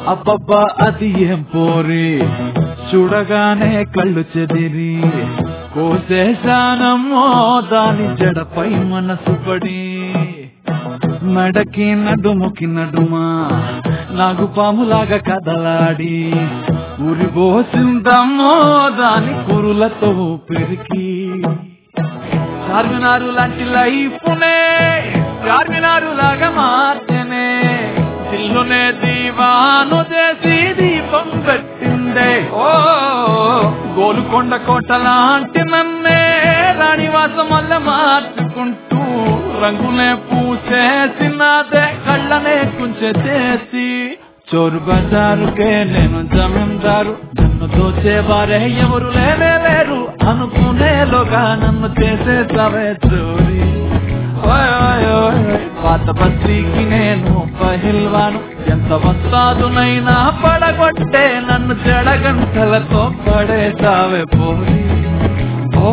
అబ్బబ్బా అది ఏం పోరి చూడగానే కళ్ళు చెదిరి కోసేశానమ్మో దాని జడపై మనసు పడి మెడకి నడుముకి నడుమా నాగు పాములాగా కదలాడి ఉరిబోసిందమ్మో దాని కురులతో పెరికి చార్మినారు లాంటి లైఫ్నే చార్మినారు లాగా మార్చనే దిల్లునే దీవాను చేసి దీపం పెట్టిందే ఓ గోలుకొండ కోట లాంటి నన్నే రాణివాసం వల్ల మార్చుకుంటూ రంగులే పూసేసినదే కళ్ళనే కుంచె చేసి చోరు బజారుకే నేను జమీందారు నన్ను దోచేవారే ఎవరు లేనే లేరు అనుకునేలోగా నన్ను చేసేసావే చోరీ ఓయ్ ఓయ్ ఓయ్ ఓయ్. పాత బస్తీకి నేను పహిల్వాను ఎంత వస్తాదునైనా పడగొట్టే నన్ను చెడగంటలతో పడేసావే పోరి ఓ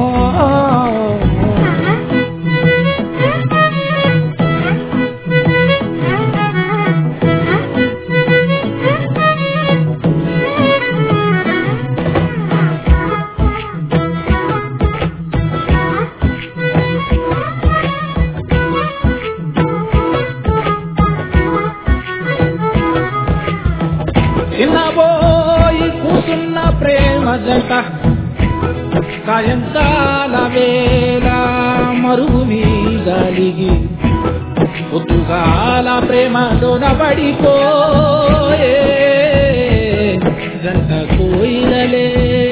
చిన్నబోయి కూసున్న ప్రేమ జంట సాయంకాల వేళ మరుగు మీదలిగి పొద్దుగాల ప్రేమలోన పడిపోయే జంట కోయిలలే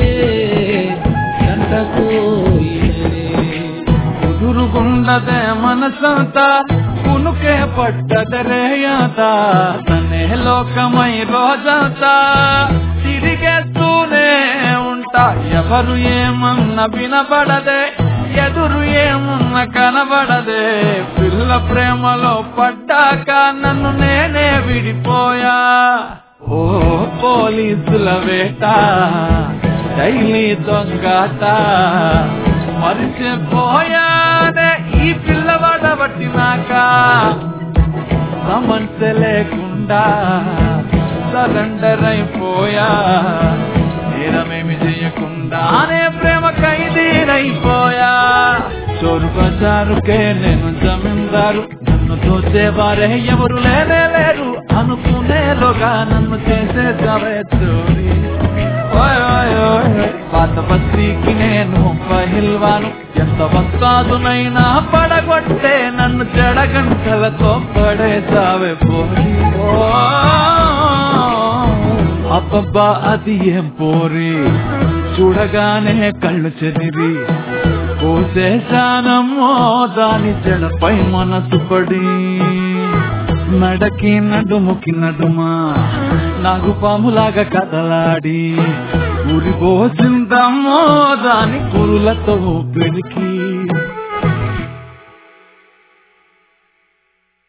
జంట కోయిలలే కుదురుగుండదే మనసంతా కునుకే పడ్డదరేయత తనే లోకమై రోజంతా తిరిగేస్తూనే ఉంటా ఎవరు ఏమన్న వినబడదే ఎదురు ఏమున్న కనబడదే పిల్ల ప్రేమలో పడ్డాక నన్ను నేనే విడిపోయా ఓ పోలీసుల వేట డైలీ దొంగట మరిచిపోయానే ఈ పిల్లవాడ పట్టినాక సమస్య లేకుండా సరెండర్ అయిపోయా నేరమేమి చేయకుండానే ప్రేమ ఖైదీనైపోయా చోరు బజారుకే నేను జమీందారు నన్ను దోచేవారే ఎవరు లేనే లేరు అనుకునేలోగా నన్ను చేసేసావే చోరీ ఓయ్ ఓయ్ ఓయ్ ఓయ్. పాత బస్తీకి నేను పహిల్వాను ఎంత వస్తాదునైనా పడగొట్టే నన్ను చెడగంటలతో పడేసావే పోరి ఓ, అబ్బబ్బా అది ఏం పోరి చూడగానే కళ్ళు చెదిరి కోసేశానమ్మో దాని జడపై మనసు పడి మెడకి నడుముకి నడుమా నాగు పాములాగా కదలాడి ఉరిపోసిందమ్మో దాని కురులతో పెరికి